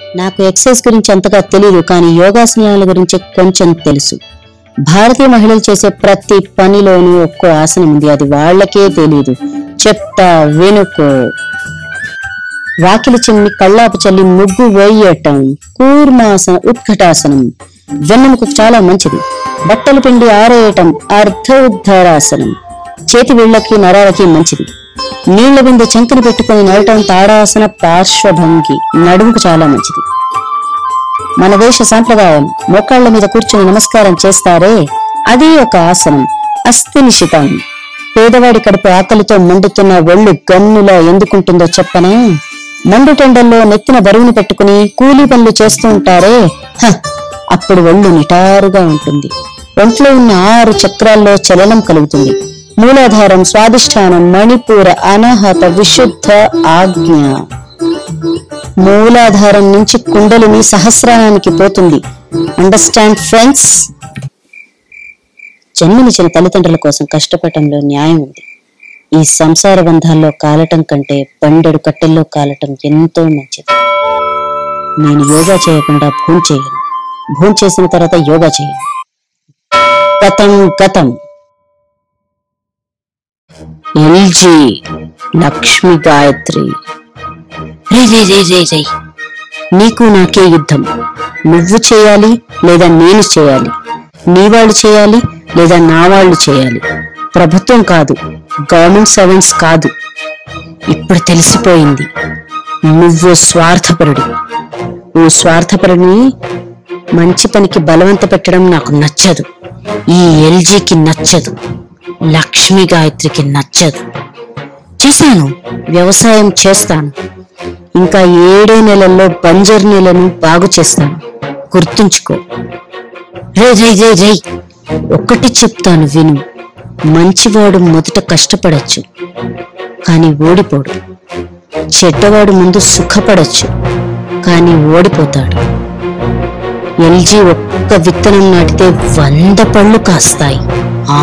నాకు ఎక్సర్సైజ్ గురించి అంతగా తెలియదు కానీ యోగాసనాల గురించి కొంచెం తెలుసు భారతీయ మహిళలు చేసే ప్రతి పనిలోనూ ఒక్కో ఆసనం ఉంది అది వాళ్ళకే తెలియదు చెప్తా వెనుకో వాకిలి చిమ్మి కళ్ళాపు చల్లి ముగ్గు వేయటం కూర్మాసన ఉత్కటాసనం వెన్నెముకు చాలా మంచిది బట్టలు పిండి ఆరేయటం అర్ధ ఉద్ధారాసనం చేతి వేళ్లకి నరాలకి మంచిది నీళ్ల బిందె చంకని పెట్టుకుని నడటం తాడాసన పార్శ్వభంగి నడుముకు చాలా మంచిది మన దేశ సాంప్రదాయం మోకాళ్ల మీద కూర్చుని నమస్కారం చేస్తారే అది ఒక ఆసనం అస్థి నిశితం పేదవాడి కడుపు ఆకలితో మండుతున్న ఒళ్ళు గన్నులా ఎందుకుంటుందో చెప్పనా మండుటెండల్లో నెత్తిన బరువును పెట్టుకుని కూలీ పనులు చేస్తూ ఉంటారే హ, అప్పుడు ఒళ్ళు నిటారుగా ఉంటుంది ఒంట్లో ఉన్న ఆరు చక్రాల్లో చలనం కలుగుతుంది మూలాధారం స్వాదిష్టానం మణిపూర అనాహత విశుద్ధ ఆజ్ఞ మూలాధారం నుంచి కుండలిని సహస్రానికి పోతుంది అండర్స్టాండ్ ఫ్రెండ్స్ జన్మనిచ్చిన తల్లిదండ్రుల కోసం కష్టపడటంలో న్యాయం ఉంది ఈ సంసార బంధాల్లో కాలటం కంటే బండెడు కట్టెల్లో కాలటం ఎంతో మంచిది నేను యోగా చేయకుండా భూమి చేయను భూమి చేసిన తర్వాత యోగా చేయను గతం గతం ఎల్జీ లక్ష్మి గాయత్రి రే రే రే రే రే నీకు నాకే యుద్ధం నువ్వు చేయాలి లేదా నేను చేయాలి నీ వాళ్ళు చేయాలి లేదా నా వాళ్ళు చేయాలి ప్రభుత్వం కాదు గవర్నమెంట్ సర్వెంట్స్ కాదు ఇప్పుడు తెలిసిపోయింది నువ్వు స్వార్థపరుడు నువ్వు స్వార్థపరుని మంచి పనికి బలవంత పెట్టడం నాకు నచ్చదు ఈ ఎల్జీకి నచ్చదు లక్ష్మీ గాయత్రికి నచ్చదు చేశాను వ్యవసాయం చేస్తాను ఇంకా ఏడే నెలల్లో బంజర్ నెలను బాగు చేస్తాను గుర్తుంచుకో రే రే రే రే ఒక్కటి చెప్తాను విను మంచివాడు మొదట కష్టపడచ్చు కానీ ఓడిపోడు చెడ్డవాడు ముందు సుఖపడచ్చు కానీ ఓడిపోతాడు ఎల్జీ ఒక్క విత్తనం నాటితే వంద పళ్ళు కాస్తాయి ఆ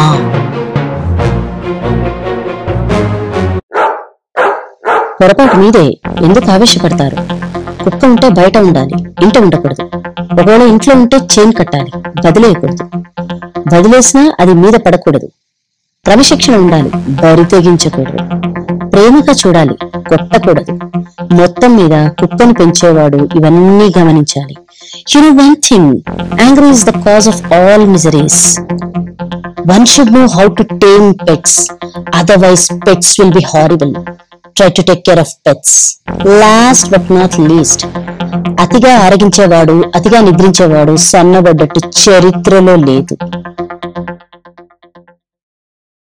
పొరపాటు మీదే ఎందుకు ఆవేశపడతారు కుక్క ఉంటే బయట ఉండాలి ఇంట ఉండకూడదు ఒకవేళ ఇంట్లో ఉంటే చైన్ కట్టాలి వదిలేయకూడదు వదిలేసినా అది మీద పడకూడదు క్రమశిక్షణ ఉండాలి బరి తెగించకూడదు ప్రేమగా చూడాలి కొట్టకూడదు మొత్తం మీద కుక్కను పెంచేవాడు ఇవన్నీ గమనించాలి you know one thing angry is the cause of all miseries one should know how to tame pets otherwise pets will be horrible try to take care of pets last but not least అతిగా ఆరగించేవాడు అతిగా నిద్రించేవాడు సన్నబడ్డట్టు చరిత్రలో లేదు